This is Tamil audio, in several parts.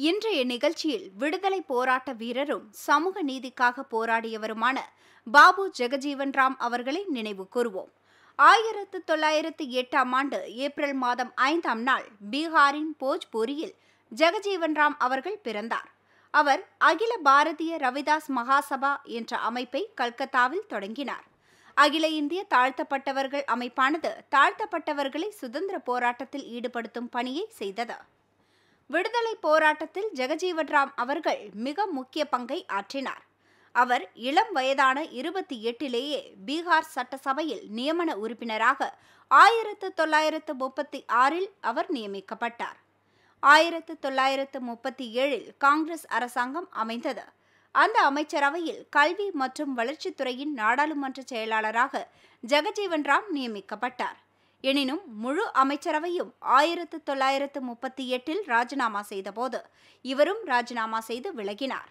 இன்றைய நிகழ்ச்சியில் விடுதலை போராட்ட வீரரும் சமூக நீதிக்காக போராடியவருமான பாபு ஜெகஜீவன் ராம் அவர்களை நினைவு கூறுவோம் ஆயிரத்து தொள்ளாயிரத்து எட்டாம் ஆண்டு ஏப்ரல் மாதம் ஐந்தாம் நாள் பீகாரின் போஜ்பூரியில் ஜெகஜீவன் ராம் அவர்கள் பிறந்தார் அவர் அகில பாரதிய ரவிதாஸ் மகாசபா என்ற அமைப்பை கல்கத்தாவில் தொடங்கினார் அகில இந்திய தாழ்த்தப்பட்டவர்கள் அமைப்பானது தாழ்த்தப்பட்டவர்களை சுதந்திர போராட்டத்தில் ஈடுபடுத்தும் பணியை செய்தது விடுதலை போராட்டத்தில் ஜெகஜீவன் ராம் அவர்கள் மிக முக்கிய பங்கை ஆற்றினார் அவர் இளம் வயதான இருபத்தி எட்டிலேயே பீகார் சட்டசபையில் நியமன உறுப்பினராக ஆயிரத்து தொள்ளாயிரத்து முப்பத்தி ஆறில் அவர் நியமிக்கப்பட்டார் ஆயிரத்து தொள்ளாயிரத்து முப்பத்தி ஏழில் காங்கிரஸ் அரசாங்கம் அமைந்தது அந்த அமைச்சரவையில் கல்வி மற்றும் வளர்ச்சித்துறையின் நாடாளுமன்ற செயலாளராக ஜெகஜீவன் ராம் நியமிக்கப்பட்டார் எனினும் முழு அமைச்சரவையும் ஆயிரத்து தொள்ளாயிரத்து முப்பத்தி எட்டில் ராஜினாமா செய்தபோது இவரும் ராஜினாமா செய்து விலகினார்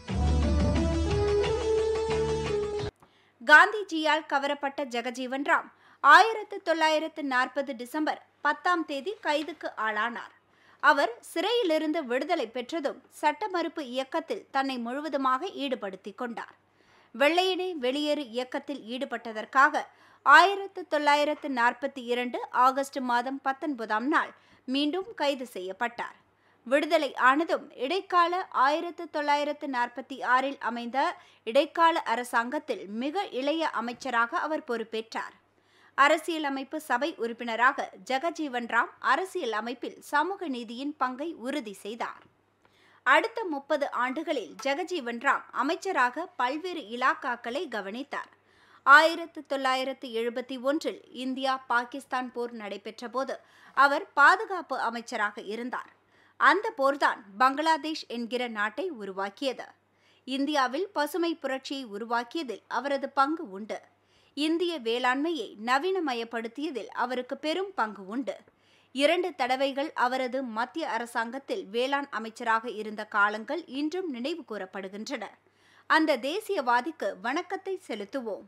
காந்திஜியால் கவரப்பட்ட ஜெகஜீவன் ராம் ஆயிரத்து தொள்ளாயிரத்து நாற்பது டிசம்பர் பத்தாம் தேதி கைதுக்கு ஆளானார் அவர் சிறையிலிருந்து விடுதலை பெற்றதும் சட்ட மறுப்பு இயக்கத்தில் தன்னை முழுவதுமாக ஈடுபடுத்திக் கொண்டார் வெள்ளையனே வெளியேறு இயக்கத்தில் ஈடுபட்டதற்காக ஆயிரத்து தொள்ளாயிரத்து நாற்பத்தி இரண்டு ஆகஸ்ட் மாதம் பத்தொன்பதாம் நாள் மீண்டும் கைது செய்யப்பட்டார் விடுதலை ஆனதும் இடைக்கால ஆயிரத்து தொள்ளாயிரத்து நாற்பத்தி ஆறில் அமைந்த இடைக்கால அரசாங்கத்தில் மிக இளைய அமைச்சராக அவர் பொறுப்பேற்றார் அரசியலமைப்பு சபை உறுப்பினராக ஜெகஜீவன் ராம் அரசியல் அமைப்பில் சமூக நீதியின் பங்கை உறுதி செய்தார் அடுத்த முப்பது ஆண்டுகளில் ஜெகஜீவன் ராம் அமைச்சராக பல்வேறு இலாக்காக்களை கவனித்தார் ஆயிரத்து தொள்ளாயிரத்து எழுபத்தி ஒன்றில் இந்தியா பாகிஸ்தான் போர் நடைபெற்ற போது அவர் பாதுகாப்பு அமைச்சராக இருந்தார் அந்த போர்தான் பங்களாதேஷ் என்கிற நாட்டை உருவாக்கியது இந்தியாவில் பசுமை புரட்சியை உருவாக்கியதில் அவரது பங்கு உண்டு இந்திய வேளாண்மையை நவீனமயப்படுத்தியதில் அவருக்கு பெரும் பங்கு உண்டு இரண்டு தடவைகள் அவரது மத்திய அரசாங்கத்தில் வேளாண் அமைச்சராக இருந்த காலங்கள் இன்றும் நினைவு கூறப்படுகின்றன அந்த தேசியவாதிக்கு வணக்கத்தை செலுத்துவோம்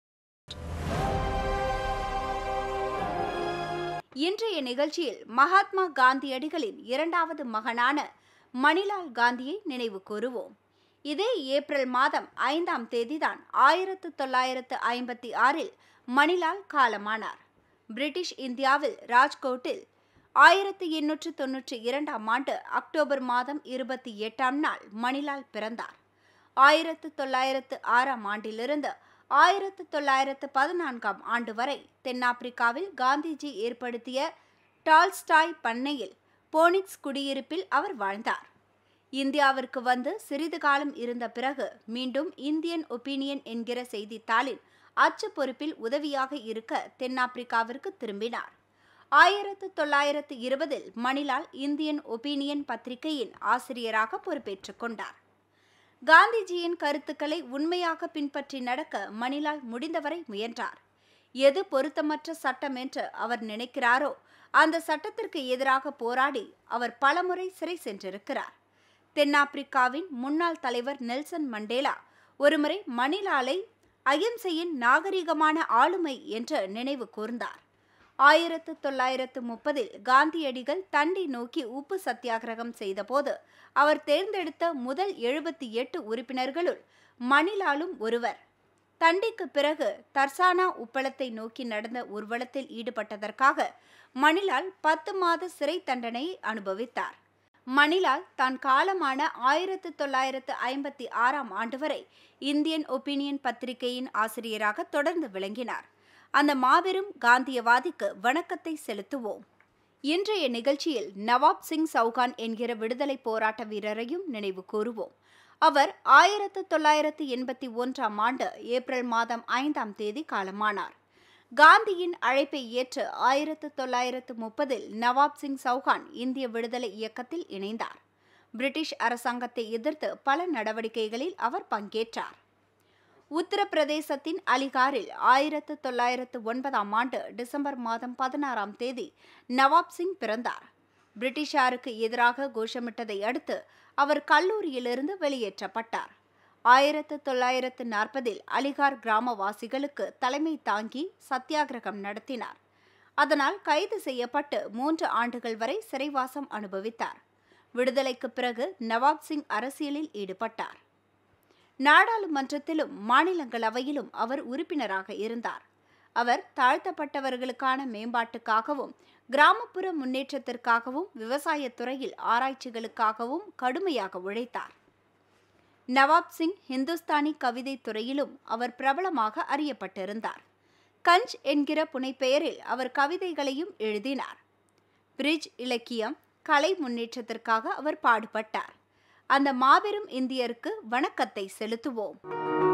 இன்றைய நிகழ்ச்சியில் மகாத்மா காந்தியடிகளின் இரண்டாவது மகனான மணிலால் காந்தியை நினைவு கூறுவோம் இதே ஏப்ரல் மாதம் ஐந்தாம் தேதிதான் ஆயிரத்து தொள்ளாயிரத்து ஐம்பத்தி ஆறில் மணிலால் காலமானார் பிரிட்டிஷ் இந்தியாவில் ராஜ்கோட்டில் ஆயிரத்தி எண்ணூற்று தொன்னூற்றி இரண்டாம் ஆண்டு அக்டோபர் மாதம் இருபத்தி எட்டாம் நாள் மணிலால் பிறந்தார் ஆயிரத்து தொள்ளாயிரத்து ஆறாம் ஆண்டிலிருந்து ஆயிரத்து தொள்ளாயிரத்து பதினான்காம் ஆண்டு வரை தென்னாப்பிரிக்காவில் காந்திஜி ஏற்படுத்திய டால்ஸ்டாய் பண்ணையில் போனிக்ஸ் குடியிருப்பில் அவர் வாழ்ந்தார் இந்தியாவிற்கு வந்து சிறிது காலம் இருந்த பிறகு மீண்டும் இந்தியன் ஒப்பீனியன் என்கிற செய்தித்தாளின் அச்சு பொறுப்பில் உதவியாக இருக்க தென்னாப்பிரிக்காவிற்கு திரும்பினார் ஆயிரத்து தொள்ளாயிரத்து இருபதில் மணிலால் இந்தியன் ஒப்பீனியன் பத்திரிகையின் ஆசிரியராக பொறுப்பேற்றுக் கொண்டார் காந்திஜியின் கருத்துக்களை உண்மையாக பின்பற்றி நடக்க மணிலால் முடிந்தவரை முயன்றார் எது பொருத்தமற்ற சட்டம் என்று அவர் நினைக்கிறாரோ அந்த சட்டத்திற்கு எதிராக போராடி அவர் பலமுறை சிறை சென்றிருக்கிறார் தென்னாப்பிரிக்காவின் முன்னாள் தலைவர் நெல்சன் மண்டேலா ஒருமுறை மணிலாலை அகிம்சையின் நாகரிகமான ஆளுமை என்று நினைவு கூர்ந்தார் ஆயிரத்து தொள்ளாயிரத்து முப்பதில் காந்தியடிகள் தண்டி நோக்கி உப்பு சத்தியாகிரகம் செய்தபோது அவர் தேர்ந்தெடுத்த முதல் எழுபத்தி எட்டு உறுப்பினர்களுள் மணிலாலும் ஒருவர் தண்டிக்கு பிறகு தர்சானா உப்பளத்தை நோக்கி நடந்த ஊர்வலத்தில் ஈடுபட்டதற்காக மணிலால் பத்து மாத சிறை தண்டனையை அனுபவித்தார் மணிலால் தான் காலமான ஆயிரத்து தொள்ளாயிரத்து ஐம்பத்தி ஆறாம் ஆண்டு வரை இந்தியன் ஒப்பீனியன் பத்திரிகையின் ஆசிரியராக தொடர்ந்து விளங்கினார் அந்த மாபெரும் காந்தியவாதிக்கு வணக்கத்தை செலுத்துவோம் இன்றைய நிகழ்ச்சியில் நவாப் சிங் சவுகான் என்கிற விடுதலை போராட்ட வீரரையும் நினைவு கூறுவோம் அவர் ஆயிரத்து தொள்ளாயிரத்து எண்பத்தி ஒன்றாம் ஆண்டு ஏப்ரல் மாதம் ஐந்தாம் தேதி காலமானார் காந்தியின் அழைப்பை ஏற்று ஆயிரத்து தொள்ளாயிரத்து முப்பதில் நவாப் சிங் சவுகான் இந்திய விடுதலை இயக்கத்தில் இணைந்தார் பிரிட்டிஷ் அரசாங்கத்தை எதிர்த்து பல நடவடிக்கைகளில் அவர் பங்கேற்றார் உத்தரப்பிரதேசத்தின் அலிகாரில் ஆயிரத்து தொள்ளாயிரத்து ஒன்பதாம் ஆண்டு டிசம்பர் மாதம் பதினாறாம் தேதி நவாப் சிங் பிறந்தார் பிரிட்டிஷாருக்கு எதிராக கோஷமிட்டதை அடுத்து அவர் கல்லூரியிலிருந்து வெளியேற்றப்பட்டார் ஆயிரத்து தொள்ளாயிரத்து நாற்பதில் அலிகார் கிராமவாசிகளுக்கு தலைமை தாங்கி சத்தியாகிரகம் நடத்தினார் அதனால் கைது செய்யப்பட்டு மூன்று ஆண்டுகள் வரை சிறைவாசம் அனுபவித்தார் விடுதலைக்கு பிறகு நவாப் சிங் அரசியலில் ஈடுபட்டார் நாடாளுமன்றத்திலும் மாநிலங்களவையிலும் அவர் உறுப்பினராக இருந்தார் அவர் தாழ்த்தப்பட்டவர்களுக்கான மேம்பாட்டுக்காகவும் கிராமப்புற முன்னேற்றத்திற்காகவும் விவசாயத் துறையில் ஆராய்ச்சிகளுக்காகவும் கடுமையாக உழைத்தார் நவாப் சிங் ஹிந்துஸ்தானி கவிதை துறையிலும் அவர் பிரபலமாக அறியப்பட்டிருந்தார் கஞ்ச் என்கிற புனைப்பெயரில் அவர் கவிதைகளையும் எழுதினார் பிரிட்ஜ் இலக்கியம் கலை முன்னேற்றத்திற்காக அவர் பாடுபட்டார் அந்த மாபெரும் இந்தியருக்கு வணக்கத்தை செலுத்துவோம்